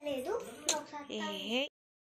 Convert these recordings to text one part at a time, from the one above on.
లేదు ఒకసారి ఏ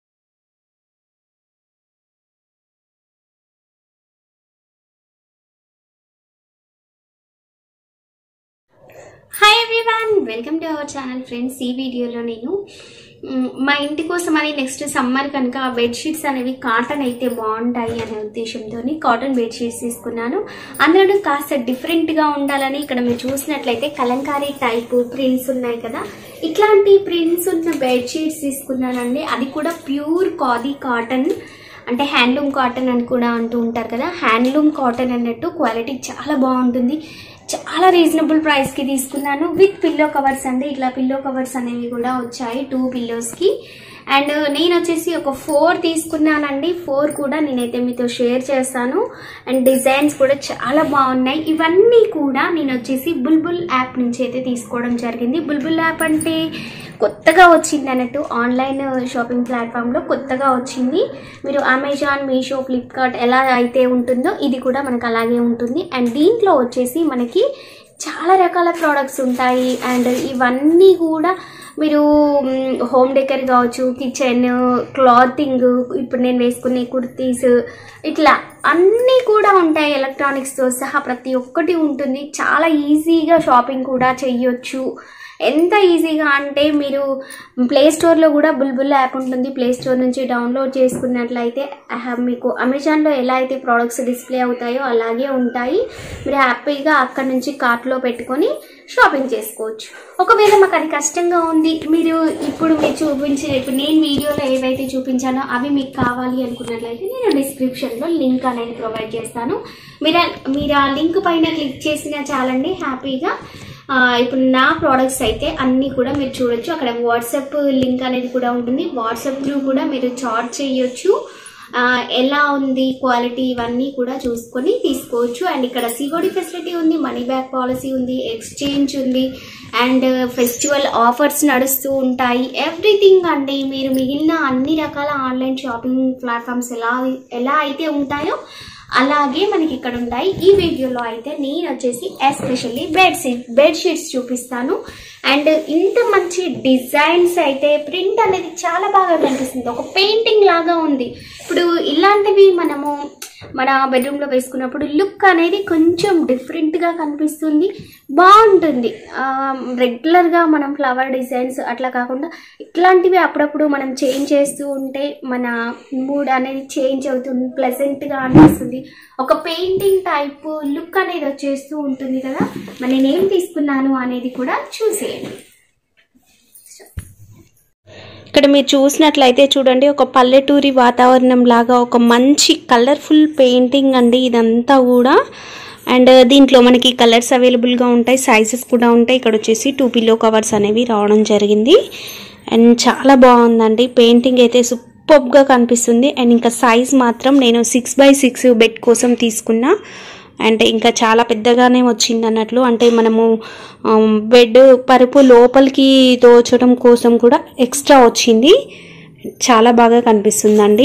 hi everyone welcome to our channel friends ఈ వీడియోలో నేను మ్, మా ఇంటి కోసం అని నెక్స్ట్ సమ్మర్ కనుక బెడ్షీట్స్ అనేవి కాటన్ అయితే బాగుంటాయి అనే ఉద్దేశంతో కాటన్ బెడ్షీట్స్ తీసుకున్నాను అందులో కాస్త డిఫరెంట్గా ఉండాలని ఇక్కడ మీరు చూసినట్లయితే కలంకారీ టైప్ ప్రింట్స్ ఉన్నాయి కదా ఇట్లాంటి ప్రింట్స్ ఉన్న బెడ్షీట్స్ తీసుకున్నానండి అది కూడా ప్యూర్ కాదీ కాటన్ అంటే హ్యాండ్లూమ్ కాటన్ అని కూడా అంటూ ఉంటారు కదా హ్యాండ్లూమ్ కాటన్ అన్నట్టు క్వాలిటీ చాలా బాగుంటుంది చాలా రీజనబుల్ ప్రైస్కి తీసుకున్నాను విత్ పిల్లో కవర్స్ అండి ఇట్లా పిల్లో కవర్స్ అనేవి కూడా వచ్చాయి టూ పిల్లోస్కి అండ్ నేను వచ్చేసి ఒక ఫోర్ తీసుకున్నానండి ఫోర్ కూడా నేనైతే మీతో షేర్ చేస్తాను అండ్ డిజైన్స్ కూడా చాలా బాగున్నాయి ఇవన్నీ కూడా నేను వచ్చేసి బుల్బుల్ యాప్ నుంచి అయితే తీసుకోవడం జరిగింది బుల్బుల్ యాప్ అంటే కొత్తగా వచ్చింది అన్నట్టు ఆన్లైన్ షాపింగ్ ప్లాట్ఫామ్లో కొత్తగా వచ్చింది మీరు అమెజాన్ మీషో ఫ్లిప్కార్ట్ ఎలా అయితే ఉంటుందో ఇది కూడా మనకు అలాగే ఉంటుంది అండ్ దీంట్లో వచ్చేసి మనకి చాలా రకాల ప్రోడక్ట్స్ ఉంటాయి అండ్ ఇవన్నీ కూడా మీరు హోమ్ డెకర్ కావచ్చు కిచెన్ క్లాతింగ్ ఇప్పుడు నేను వేసుకునే కుర్తీస్ ఇట్లా అన్నీ కూడా ఉంటాయి ఎలక్ట్రానిక్స్తో సహా ప్రతి ఒక్కటి ఉంటుంది చాలా ఈజీగా షాపింగ్ కూడా చెయ్యొచ్చు ఎంత ఈజీగా అంటే మీరు ప్లే స్టోర్లో కూడా బుల్బుల్ యాప్ ఉంటుంది ప్లే స్టోర్ నుంచి డౌన్లోడ్ చేసుకున్నట్లయితే ఆహా, మీకు అమెజాన్లో ఎలా అయితే ప్రోడక్ట్స్ డిస్ప్లే అవుతాయో అలాగే ఉంటాయి మీరు హ్యాపీగా అక్కడ నుంచి కార్ట్లో పెట్టుకొని షాపింగ్ చేసుకోవచ్చు ఒకవేళ మాకు అది కష్టంగా ఉంది మీరు ఇప్పుడు మీరు చూపించే ఇప్పుడు నేను వీడియోలో ఏవైతే చూపించానో అవి మీకు కావాలి అనుకున్నట్లయితే నేను డిస్క్రిప్షన్లో లింక్ అనేది ప్రొవైడ్ చేస్తాను మీరు ఆ- మీరు ఆ లింక్ పైన క్లిక్ చేసినా చాలండి హ్యాపీగా ఆ, ఇప్పుడు నా ప్రోడక్ట్స్ అయితే అన్నీ కూడా మీరు చూడొచ్చు అక్కడ వాట్సాప్ లింక్ అనేది కూడా ఉంటుంది వాట్సాప్ త్రూ కూడా మీరు చార్జ్ చేయొచ్చు ఆ, ఎలా ఉంది క్వాలిటీ ఇవన్నీ కూడా చూసుకొని తీసుకోవచ్చు అండ్ ఇక్కడ సిగోడి ఫెసిలిటీ ఉంది మనీ బ్యాక్ పాలసీ ఉంది ఎక్స్చేంజ్ ఉంది అండ్ ఫెస్టివల్ ఆఫర్స్ నడుస్తూ ఉంటాయి ఎవ్రీథింగ్ అండి మీరు మిగిలిన అన్ని రకాల ఆన్లైన్ షాపింగ్ ప్లాట్ఫామ్స్ ఎలా ఎలా అయితే ఉంటాయో అలాగే మనకి ఇక్కడ ఉంటాయి ఈ వీడియోలో అయితే నేను వచ్చేసి especially bed sheet bed sheets చూపిస్తాను అండ్ ఇంత మంచి డిజైన్స్ అయితే ప్రింట్ అనేది చాలా బాగా కనిపిస్తుంది ఒక పెయింటింగ్ లాగా ఉంది ఇప్పుడు ఇలాంటివి మనము మన బెడ్రూమ్లో వేసుకున్నప్పుడు లుక్ అనేది కొంచెం డిఫరెంట్గా కనిపిస్తుంది బాగుంటుంది రెగ్యులర్గా మనం ఫ్లవర్ డిజైన్స్ అట్లా కాకుండా ఇట్లాంటివి అప్పుడప్పుడు మనం చేంజ్ చేస్తూ ఉంటే మన మూడ్ అనేది చేంజ్ అవుతుంది ప్లెజెంట్గా అనిపిస్తుంది ఒక పెయింటింగ్ టైప్ లుక్ అనేది వచ్చేస్తూ ఉంటుంది కదా మరి నేనేం తీసుకున్నాను అనేది కూడా చూసేయండి ఇక్కడ మీరు చూసినట్లయితే చూడండి ఒక పల్లెటూరి వాతావరణం లాగా ఒక మంచి కలర్ఫుల్ పెయింటింగ్ అండి ఇదంతా కూడా అండ్ దీంట్లో మనకి కలర్స్ అవైలబుల్గా ఉంటాయి సైజెస్ కూడా ఉంటాయి ఇక్కడ వచ్చేసి టూ పిల్లో కవర్స్ అనేవి రావడం జరిగింది అండ్ చాలా బాగుందండి పెయింటింగ్ అయితే సూపర్గా కనిపిస్తుంది అండ్ ఇంకా సైజ్ మాత్రం నేను సిక్స్ బై సిక్స్ బెడ్ కోసం తీసుకున్నా అంటే ఇంకా చాలా పెద్దగానే వచ్చింది అన్నట్లు అంటే మనము ఆమ్, బెడ్ పరుపు లోపలికి దోచడం కోసం కూడా ఎక్స్ట్రా వచ్చింది చాలా బాగా కనిపిస్తుందండి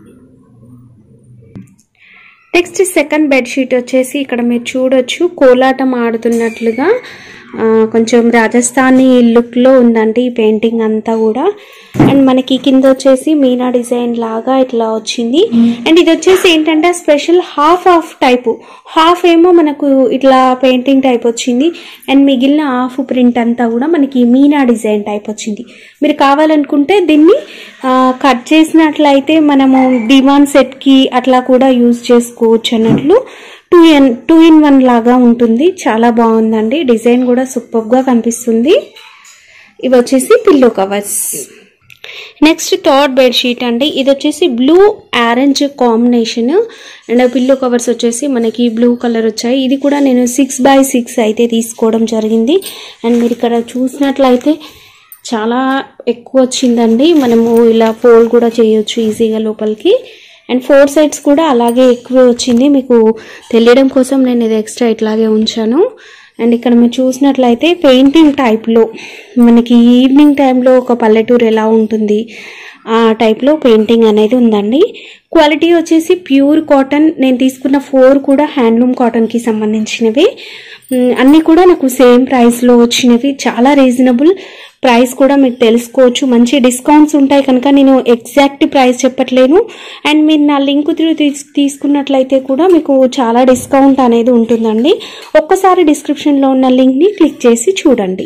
నెక్స్ట్ సెకండ్ బెడ్షీట్ వచ్చేసి ఇక్కడ మీరు చూడొచ్చు కోలాటం ఆడుతున్నట్లుగా ఆ, కొంచెం రాజస్థానీ లుక్లో ఉందండి ఈ పెయింటింగ్ అంతా కూడా అండ్ మనకి కింద వచ్చేసి మీనా డిజైన్ లాగా ఇట్లా వచ్చింది అండ్ ఇది వచ్చేసి ఏంటంటే special half of type half ఏమో మనకు ఇట్లా పెయింటింగ్ టైప్ వచ్చింది అండ్ మిగిలిన హాఫ్ ప్రింట్ అంతా కూడా మనకి మీనా డిజైన్ టైప్ వచ్చింది మీరు కావాలనుకుంటే దీన్ని ఆ, కట్ చేసినట్లయితే మనము డిమాన్ సెట్కి అట్లా కూడా యూజ్ చేసుకోవచ్చు అన్నట్లు two in two in one లాగా ఉంటుంది చాలా బాగుందండి డిజైన్ కూడా సూపర్గా కనిపిస్తుంది ఇవి వచ్చేసి pillow covers next third bedsheet అండి ఇది వచ్చేసి blue orange combination and pillow covers వచ్చేసి మనకి బ్లూ కలర్ వచ్చాయి ఇది కూడా నేను సిక్స్ బై సిక్స్ అయితే తీసుకోవడం జరిగింది అండ్ మీరు ఇక్కడ చూసినట్లయితే చాలా ఎక్కువ వచ్చిందండి మనము ఇలా ఫోల్డ్ కూడా చేయొచ్చు ఈజీగా లోపలికి అండ్ ఫోర్ సైడ్స్ కూడా అలాగే ఎక్కువే వచ్చింది మీకు తెలియడం కోసం నేను ఇది ఎక్స్ట్రా ఇట్లాగే ఉంచాను అండ్ ఇక్కడ మీరు చూసినట్లయితే పెయింటింగ్ టైప్లో మనకి ఈవినింగ్ టైంలో ఒక పల్లెటూరు ఎలా ఉంటుంది ఆ టైప్లో పెయింటింగ్ అనేది ఉందండి క్వాలిటీ వచ్చేసి ప్యూర్ కాటన్ నేను తీసుకున్న ఫోర్ కూడా హ్యాండ్లూమ్ కాటన్కి సంబంధించినవి మ్, అన్నీ కూడా నాకు సేమ్ ప్రైస్లో వచ్చినవి చాలా రీజనబుల్ ప్రైస్ కూడా మీకు తెలుసుకోవచ్చు మంచి డిస్కౌంట్స్ ఉంటాయి కనుక నేను ఎగ్జాక్ట్ ప్రైస్ చెప్పట్లేను అండ్ మీరు నా లింక్ త్రూ తీస్ తీసుకున్నట్లయితే కూడా మీకు చాలా డిస్కౌంట్ అనేది ఉంటుందండి ఒక్కసారి డిస్క్రిప్షన్లో ఉన్న లింక్ని క్లిక్ చేసి చూడండి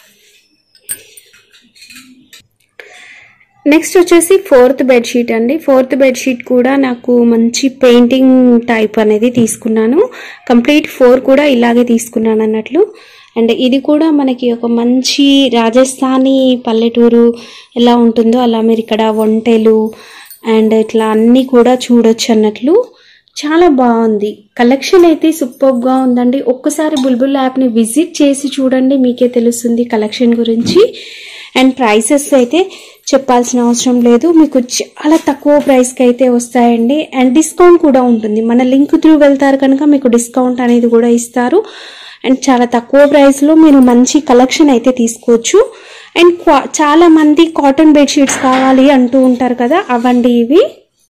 నెక్స్ట్ వచ్చేసి ఫోర్త్ బెడ్షీట్ అండి ఫోర్త్ బెడ్షీట్ కూడా నాకు మంచి పెయింటింగ్ టైప్ అనేది తీసుకున్నాను కంప్లీట్ ఫోర్ కూడా ఇలాగే తీసుకున్నాను అన్నట్లు అండ్ ఇది కూడా మనకి ఒక మంచి రాజస్థానీ పల్లెటూరు ఎలా ఉంటుందో అలా మీరు ఇక్కడ వంటలు అండ్ ఇట్లా అన్నీ కూడా చూడొచ్చు అన్నట్లు చాలా బాగుంది కలెక్షన్ అయితే సూపర్గా ఉందండి ఒక్కసారి బుల్బుల్ యాప్ని విజిట్ చేసి చూడండి మీకే తెలుస్తుంది కలెక్షన్ గురించి అండ్ ప్రైసెస్ అయితే చెప్పాల్సిన అవసరం లేదు మీకు చాలా తక్కువ ప్రైస్కి అయితే వస్తాయండి అండ్ డిస్కౌంట్ కూడా ఉంటుంది మన లింక్ త్రూ వెళ్తారు కనుక మీకు డిస్కౌంట్ అనేది కూడా ఇస్తారు అండ్ చాలా తక్కువ ప్రైస్లో మీరు మంచి కలెక్షన్ అయితే తీసుకోవచ్చు అండ్ క్వా- చాలా మంది కాటన్ బెడ్షీట్స్ కావాలి అంటూ ఉంటారు కదా అవండి ఇవి